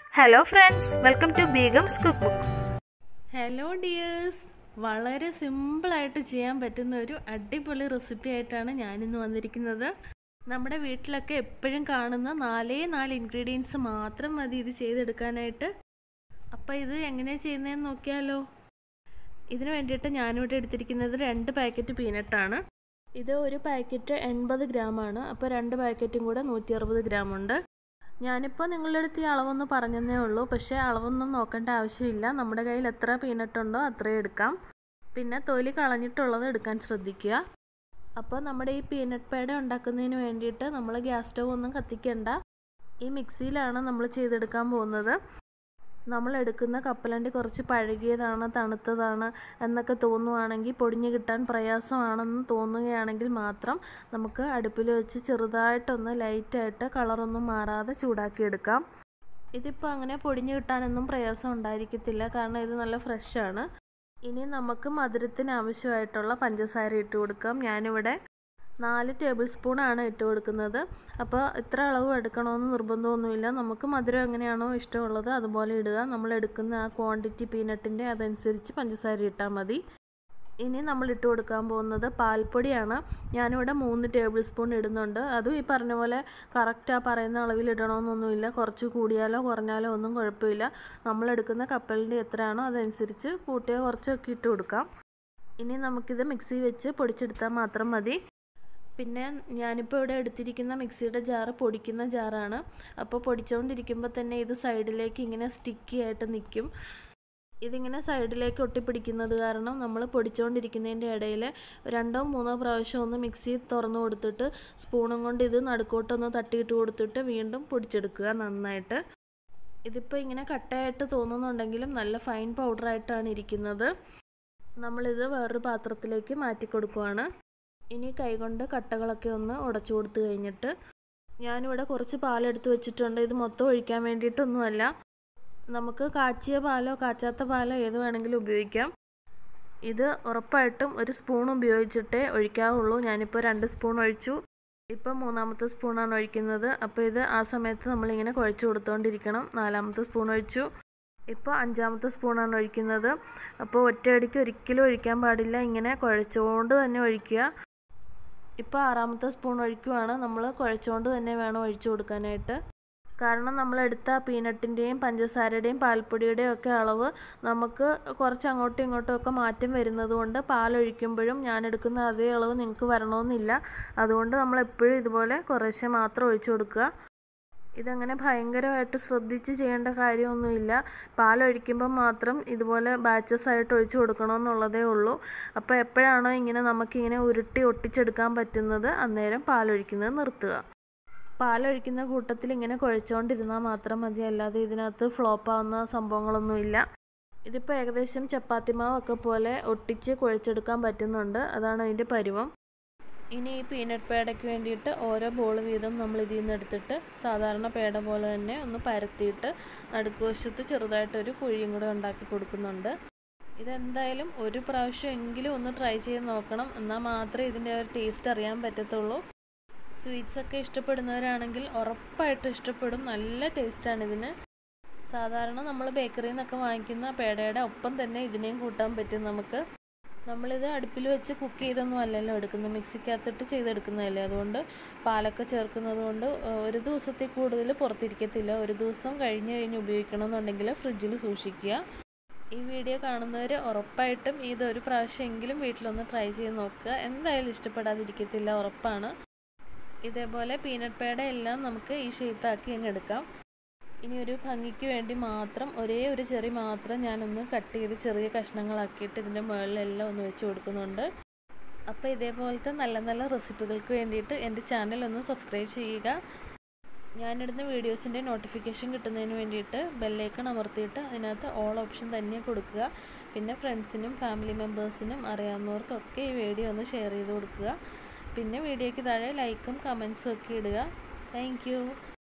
hello friends welcome to Begums cook book hello dears വളരെ സിമ്പിളായിട്ട് ചെയ്യാൻ പറ്റുന്ന ഒരു അടിപൊളി റെസിപ്പി ആയിട്ടാണ് ഞാനിന്ന് വന്നിരിക്കുന്നത് നമ്മുടെ വീട്ടിലൊക്കെ എപ്പോഴും കാണുന്ന നാലേ നാല് ഇൻഗ്രീഡിയൻസ് മാത്രം മതി ഇത് ചെയ്തെടുക്കാനായിട്ട് അപ്പോൾ ഇത് എങ്ങനെയാണ് ചെയ്യുന്നതെന്ന് നോക്കിയാലോ ഇതിന് വേണ്ടിയിട്ട് ഞാനിവിടെ എടുത്തിരിക്കുന്നത് രണ്ട് പാക്കറ്റ് പീനട്ടാണ് ഇത് ഒരു പാക്കറ്റ് എൺപത് ഗ്രാമാണ് അപ്പോൾ രണ്ട് പാക്കറ്റും കൂടെ നൂറ്റി അറുപത് ഗ്രാം ഉണ്ട് ഞാനിപ്പോൾ നിങ്ങളുടെ അടുത്ത് ഈ അളവൊന്ന് പറഞ്ഞതേ ഉള്ളൂ പക്ഷേ അളവൊന്നും നോക്കേണ്ട ആവശ്യമില്ല നമ്മുടെ കയ്യിൽ എത്ര പീനട്ട് ഉണ്ടോ അത്രയും എടുക്കാം പിന്നെ തൊലി കളഞ്ഞിട്ടുള്ളത് എടുക്കാൻ ശ്രദ്ധിക്കുക അപ്പോൾ നമ്മുടെ ഈ പീനട്ട് പേട ഉണ്ടാക്കുന്നതിന് വേണ്ടിയിട്ട് നമ്മൾ ഗ്യാസ് സ്റ്റവ് ഒന്നും കത്തിക്കണ്ട ഈ മിക്സിയിലാണ് നമ്മൾ ചെയ്തെടുക്കാൻ പോകുന്നത് നമ്മൾ എടുക്കുന്ന കപ്പലണ്ടി കുറച്ച് പഴകിയതാണ് തണുത്തതാണ് എന്നൊക്കെ തോന്നുവാണെങ്കിൽ പൊടിഞ്ഞു കിട്ടാൻ പ്രയാസമാണെന്ന് തോന്നുകയാണെങ്കിൽ മാത്രം നമുക്ക് അടുപ്പിൽ വെച്ച് ചെറുതായിട്ടൊന്ന് ലൈറ്റായിട്ട് കളറൊന്നും മാറാതെ ചൂടാക്കിയെടുക്കാം ഇതിപ്പോൾ അങ്ങനെ പൊടിഞ്ഞു കിട്ടാനൊന്നും പ്രയാസം ഉണ്ടായിരിക്കത്തില്ല കാരണം ഇത് നല്ല ഫ്രഷാണ് ഇനി നമുക്ക് മധുരത്തിന് ആവശ്യമായിട്ടുള്ള പഞ്ചസാര ഇട്ട് കൊടുക്കാം ഞാനിവിടെ നാല് ടേബിൾ സ്പൂണാണ് ഇട്ട് കൊടുക്കുന്നത് അപ്പോൾ ഇത്ര അളവ് എടുക്കണമെന്ന് നിർബന്ധമൊന്നുമില്ല നമുക്ക് മധുരം എങ്ങനെയാണോ ഇഷ്ടമുള്ളത് അതുപോലെ ഇടുക നമ്മൾ എടുക്കുന്ന ആ ക്വാണ്ടിറ്റി പീനട്ടിൻ്റെ അതനുസരിച്ച് പഞ്ചസാര ഇട്ടാൽ മതി ഇനി നമ്മൾ ഇട്ട് കൊടുക്കാൻ പോകുന്നത് പാൽപ്പൊടിയാണ് ഞാനിവിടെ മൂന്ന് ടേബിൾ സ്പൂൺ ഇടുന്നുണ്ട് അതും ഈ പറഞ്ഞ പോലെ കറക്റ്റ് ആ പറയുന്ന അളവിൽ ഇടണമെന്നൊന്നുമില്ല കുറച്ച് കൂടിയാലോ കുറഞ്ഞാലോ ഒന്നും കുഴപ്പമില്ല നമ്മൾ എടുക്കുന്ന കപ്പലിൻ്റെ എത്രയാണോ അതനുസരിച്ച് കൂട്ടിയോ കുറച്ചൊക്കെ ഇട്ട് കൊടുക്കാം ഇനി നമുക്കിത് മിക്സി വെച്ച് പൊടിച്ചെടുത്താൽ മാത്രം മതി പിന്നെ ഞാനിപ്പോൾ ഇവിടെ എടുത്തിരിക്കുന്ന മിക്സിയുടെ ജാറ് പൊടിക്കുന്ന ജാറാണ് അപ്പോൾ പൊടിച്ചുകൊണ്ടിരിക്കുമ്പോൾ തന്നെ ഇത് സൈഡിലേക്ക് ഇങ്ങനെ സ്റ്റിക്കി ആയിട്ട് നിൽക്കും ഇതിങ്ങനെ സൈഡിലേക്ക് ഒട്ടിപ്പിടിക്കുന്നത് കാരണം നമ്മൾ പൊടിച്ചുകൊണ്ടിരിക്കുന്നതിൻ്റെ ഇടയിൽ രണ്ടോ മൂന്നോ പ്രാവശ്യം ഒന്ന് മിക്സി തുറന്നു കൊടുത്തിട്ട് സ്പൂണും കൊണ്ട് ഇത് നടുക്കോട്ടൊന്ന് തട്ടിയിട്ട് കൊടുത്തിട്ട് വീണ്ടും പൊടിച്ചെടുക്കുക നന്നായിട്ട് ഇതിപ്പോൾ ഇങ്ങനെ കട്ടയായിട്ട് തോന്നുന്നുണ്ടെങ്കിലും നല്ല ഫൈൻ പൗഡറായിട്ടാണ് ഇരിക്കുന്നത് നമ്മളിത് വേറൊരു പാത്രത്തിലേക്ക് മാറ്റി കൊടുക്കുവാണ് ഇനി കൈകൊണ്ട് കട്ടകളൊക്കെ ഒന്ന് ഉടച്ചു കൊടുത്തു കഴിഞ്ഞിട്ട് ഞാനിവിടെ കുറച്ച് പാലെടുത്ത് വെച്ചിട്ടുണ്ട് ഇത് മൊത്തം ഒഴിക്കാൻ വേണ്ടിയിട്ടൊന്നുമല്ല നമുക്ക് കാച്ചിയ പാലോ കാച്ചാത്ത പാലോ ഏത് വേണമെങ്കിലും ഉപയോഗിക്കാം ഇത് ഉറപ്പായിട്ടും ഒരു സ്പൂൺ ഉപയോഗിച്ചിട്ടേ ഒഴിക്കാവുള്ളൂ ഞാനിപ്പോൾ രണ്ട് സ്പൂൺ ഒഴിച്ചു ഇപ്പം മൂന്നാമത്തെ സ്പൂണാണ് ഒഴിക്കുന്നത് അപ്പോൾ ഇത് ആ സമയത്ത് നമ്മളിങ്ങനെ കുഴച്ച് കൊടുത്തുകൊണ്ടിരിക്കണം നാലാമത്തെ സ്പൂൺ ഒഴിച്ചു ഇപ്പോൾ അഞ്ചാമത്തെ സ്പൂണാണ് ഒഴിക്കുന്നത് അപ്പോൾ ഒറ്റയടിക്ക് ഒരിക്കലും ഒഴിക്കാൻ പാടില്ല ഇങ്ങനെ കുഴച്ചുകൊണ്ട് തന്നെ ഒഴിക്കുക ഇപ്പോൾ ആറാമത്തെ സ്പൂൺ ഒഴിക്കുവാണ് നമ്മൾ കുഴച്ചുകൊണ്ട് തന്നെ വേണം ഒഴിച്ചു കൊടുക്കാനായിട്ട് കാരണം നമ്മൾ എടുത്ത പീനട്ടിൻ്റെയും പഞ്ചസാരയുടെയും പാൽപ്പൊടിയുടെയും ഒക്കെ അളവ് നമുക്ക് കുറച്ച് അങ്ങോട്ടും ഇങ്ങോട്ടും ഒക്കെ മാറ്റം വരുന്നത് കൊണ്ട് പാലൊഴിക്കുമ്പോഴും ഞാൻ എടുക്കുന്ന അതേ അളവ് നിങ്ങൾക്ക് വരണമെന്നില്ല അതുകൊണ്ട് നമ്മൾ എപ്പോഴും ഇതുപോലെ കുറേശ്ശെ മാത്രം ഒഴിച്ചു കൊടുക്കുക ഇതങ്ങനെ ഭയങ്കരമായിട്ട് ശ്രദ്ധിച്ച് ചെയ്യേണ്ട കാര്യമൊന്നുമില്ല പാലൊഴിക്കുമ്പോൾ മാത്രം ഇതുപോലെ ബാച്ചസ് ആയിട്ട് ഒഴിച്ചു കൊടുക്കണമെന്നുള്ളതേ ഉള്ളൂ അപ്പോൾ എപ്പോഴാണോ ഇങ്ങനെ നമുക്കിങ്ങനെ ഉരുട്ടി ഒട്ടിച്ചെടുക്കാൻ പറ്റുന്നത് അന്നേരം പാലൊഴിക്കുന്നത് നിർത്തുക പാലൊഴിക്കുന്ന കൂട്ടത്തിൽ ഇങ്ങനെ കുഴച്ചുകൊണ്ടിരുന്നാൽ മാത്രം മതി അല്ലാതെ ഇതിനകത്ത് ഫ്ലോപ്പ് ആവുന്ന സംഭവങ്ങളൊന്നുമില്ല ഇതിപ്പോൾ ഏകദേശം ചപ്പാത്തി മാവൊക്കെ പോലെ ഒട്ടിച്ച് കുഴച്ചെടുക്കാൻ പറ്റുന്നുണ്ട് അതാണ് അതിൻ്റെ പരുവം ഇനി ഈ പീനട്ട് പേടയ്ക്ക് വേണ്ടിയിട്ട് ഓരോ ബോൾ വീതം നമ്മൾ ഇതിൽ നിന്ന് എടുത്തിട്ട് സാധാരണ പേട പോലെ തന്നെ ഒന്ന് പരത്തിയിട്ട് നടുക്കുവശത്ത് ചെറുതായിട്ടൊരു കുഴിയും കൂടെ ഉണ്ടാക്കി കൊടുക്കുന്നുണ്ട് ഇതെന്തായാലും ഒരു പ്രാവശ്യം എങ്കിലും ഒന്ന് ട്രൈ ചെയ്ത് നോക്കണം എന്നാൽ മാത്രമേ ഇതിൻ്റെ ഒരു ടേസ്റ്റ് അറിയാൻ പറ്റത്തുള്ളൂ സ്വീറ്റ്സ് ഒക്കെ ഇഷ്ടപ്പെടുന്നവരാണെങ്കിൽ ഉറപ്പായിട്ടും ഇഷ്ടപ്പെടും നല്ല ടേസ്റ്റാണ് ഇതിന് സാധാരണ നമ്മൾ ബേക്കറിയിൽ നിന്നൊക്കെ വാങ്ങിക്കുന്ന പേടയുടെ ഒപ്പം തന്നെ ഇതിനെയും കൂട്ടാൻ പറ്റും നമുക്ക് നമ്മളിത് അടുപ്പിൽ വെച്ച് കുക്ക് ചെയ്തൊന്നും അല്ലല്ലോ എടുക്കുന്നത് മിക്സിക്കകത്തിട്ട് ചെയ്തെടുക്കുന്നതല്ലേ അതുകൊണ്ട് പാലൊക്കെ ചേർക്കുന്നത് കൊണ്ട് ഒരു ദിവസത്തിൽ കൂടുതൽ പുറത്തിരിക്കത്തില്ല ഒരു ദിവസം കഴിഞ്ഞ് കഴിഞ്ഞ് ഉപയോഗിക്കണമെന്നുണ്ടെങ്കിൽ ഫ്രിഡ്ജിൽ സൂക്ഷിക്കുക ഈ വീഡിയോ കാണുന്നവർ ഉറപ്പായിട്ടും ഇതൊരു പ്രാവശ്യമെങ്കിലും വീട്ടിലൊന്ന് ട്രൈ ചെയ്ത് നോക്കുക എന്തായാലും ഇഷ്ടപ്പെടാതിരിക്കത്തില്ല ഉറപ്പാണ് ഇതേപോലെ പീനട്ട് പേട എല്ലാം നമുക്ക് ഈ ഷേപ്പാക്കി അങ്ങ് എടുക്കാം ഇനി ഒരു ഭംഗിക്ക് വേണ്ടി മാത്രം ഒരേ ഒരു ചെറി മാത്രം ഞാനൊന്ന് കട്ട് ചെയ്ത് ചെറിയ കഷ്ണങ്ങളാക്കിയിട്ട് ഇതിൻ്റെ മുകളിലെല്ലാം ഒന്ന് വെച്ച് കൊടുക്കുന്നുണ്ട് അപ്പോൾ ഇതേപോലത്തെ നല്ല നല്ല റെസിപ്പികൾക്ക് വേണ്ടിയിട്ട് എൻ്റെ ചാനൽ ഒന്ന് സബ്സ്ക്രൈബ് ചെയ്യുക ഞാനിടുന്ന വീഡിയോസിൻ്റെ നോട്ടിഫിക്കേഷൻ കിട്ടുന്നതിന് വേണ്ടിയിട്ട് ബെല്ലൈക്കൺ അമർത്തിയിട്ട് അതിനകത്ത് ഓൾ ഓപ്ഷൻ തന്നെ കൊടുക്കുക പിന്നെ ഫ്രണ്ട്സിനും ഫാമിലി മെമ്പേഴ്സിനും അറിയാവുന്നവർക്കൊക്കെ ഈ വീഡിയോ ഒന്ന് ഷെയർ ചെയ്ത് കൊടുക്കുക പിന്നെ വീഡിയോയ്ക്ക് താഴെ ലൈക്കും കമൻസും ഒക്കെ ഇടുക താങ്ക്